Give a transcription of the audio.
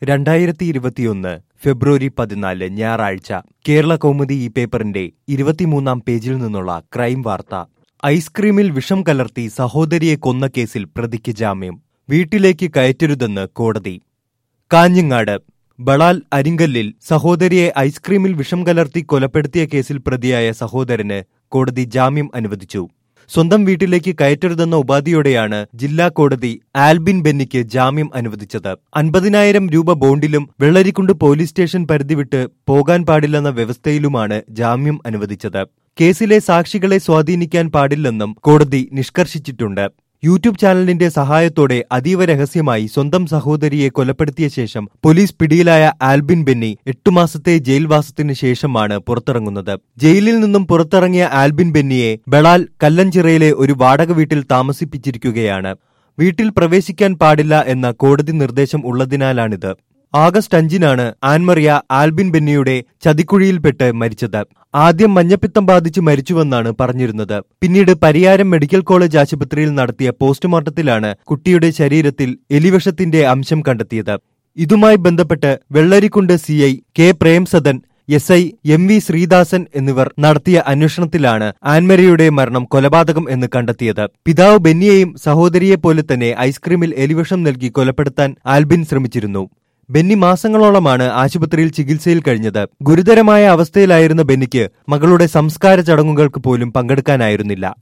രണ്ടായിരത്തി ഇരുപത്തിയൊന്ന് ഫെബ്രുവരി പതിനാല് ഞായറാഴ്ച കേരള കൗമുദി ഈ പേപ്പറിന്റെ ഇരുപത്തിമൂന്നാം പേജിൽ നിന്നുള്ള ക്രൈം വാർത്ത ഐസ്ക്രീമിൽ വിഷം കലർത്തി സഹോദരിയെ കൊന്ന കേസിൽ പ്രതിക്ക് ജാമ്യം വീട്ടിലേക്ക് കയറ്റരുതെന്ന് കോടതി കാഞ്ഞങ്ങാട് ബളാൽ അരിങ്കല്ലിൽ സഹോദരിയെ ഐസ്ക്രീമിൽ വിഷം കലർത്തി കൊലപ്പെടുത്തിയ കേസിൽ പ്രതിയായ സഹോദരന് കോടതി ജാമ്യം അനുവദിച്ചു സ്വന്തം വീട്ടിലേക്ക് കയറ്റരുതെന്ന ഉപാധിയോടെയാണ് ജില്ലാ കോടതി ആൽബിൻ ബെന്നിക്ക് ജാമ്യം അനുവദിച്ചത് അൻപതിനായിരം രൂപ ബോണ്ടിലും വെള്ളരിക്കുണ്ട് പോലീസ് സ്റ്റേഷൻ പരിധി വിട്ട് പോകാൻ പാടില്ലെന്ന വ്യവസ്ഥയിലുമാണ് ജാമ്യം അനുവദിച്ചത് കേസിലെ സാക്ഷികളെ സ്വാധീനിക്കാൻ പാടില്ലെന്നും കോടതി നിഷ്കർഷിച്ചിട്ടുണ്ട് യൂട്യൂബ് ചാനലിന്റെ സഹായത്തോടെ അതീവ രഹസ്യമായി സ്വന്തം സഹോദരിയെ കൊലപ്പെടുത്തിയ ശേഷം പോലീസ് പിടിയിലായ ആൽബിൻ ബെന്നി എട്ടു മാസത്തെ ജയിൽവാസത്തിന് ശേഷമാണ് പുറത്തിറങ്ങുന്നത് ജയിലിൽ നിന്നും പുറത്തിറങ്ങിയ ആൽബിൻ ബെന്നിയെ ബളാൽ കല്ലഞ്ചിറയിലെ ഒരു വാടക വീട്ടിൽ താമസിപ്പിച്ചിരിക്കുകയാണ് വീട്ടിൽ പ്രവേശിക്കാൻ പാടില്ല എന്ന കോടതി നിർദ്ദേശം ഉള്ളതിനാലാണിത് ആഗസ്റ്റ് അഞ്ചിനാണ് ആൻമറിയ ആൽബിൻ ബെന്നിയുടെ ചതിക്കുഴിയിൽപ്പെട്ട് മരിച്ചത് ആദ്യം മഞ്ഞപ്പിത്തം ബാധിച്ച് മരിച്ചുവെന്നാണ് പറഞ്ഞിരുന്നത് പിന്നീട് പരിയാരം മെഡിക്കൽ കോളേജ് ആശുപത്രിയിൽ നടത്തിയ പോസ്റ്റ്മോർട്ടത്തിലാണ് കുട്ടിയുടെ ശരീരത്തിൽ എലിവിഷത്തിന്റെ അംശം കണ്ടെത്തിയത് ഇതുമായി ബന്ധപ്പെട്ട് Vellarikundu CI K Premsadan S I M V Sreedasan എന്നിവർ നടത്തിയ അന്വേഷണത്തിലാണ് ആൻമരിയുടെ മരണം കൊലപാതകം എന്ന് കണ്ടെത്തിയത് പിതാവ് ബെന്നിയെയും സഹോദരിയെപ്പോലെ തന്നെ ഐസ്ക്രീമിൽ എലിവിഷം നൽകി കൊലപ്പെടുത്താൻ ആൽബിൻ ശ്രമിച്ചിരുന്നു ബെന്നി മാസങ്ങളോളമാണ് ആശുപത്രിയിൽ ചികിത്സയിൽ കഴിഞ്ഞത് ഗുരുതരമായ അവസ്ഥയിലായിരുന്ന ബെന്നിക്ക് മകളുടെ സംസ്കാര ചടങ്ങുകൾക്ക് പോലും പങ്കെടുക്കാനായിരുന്നില്ല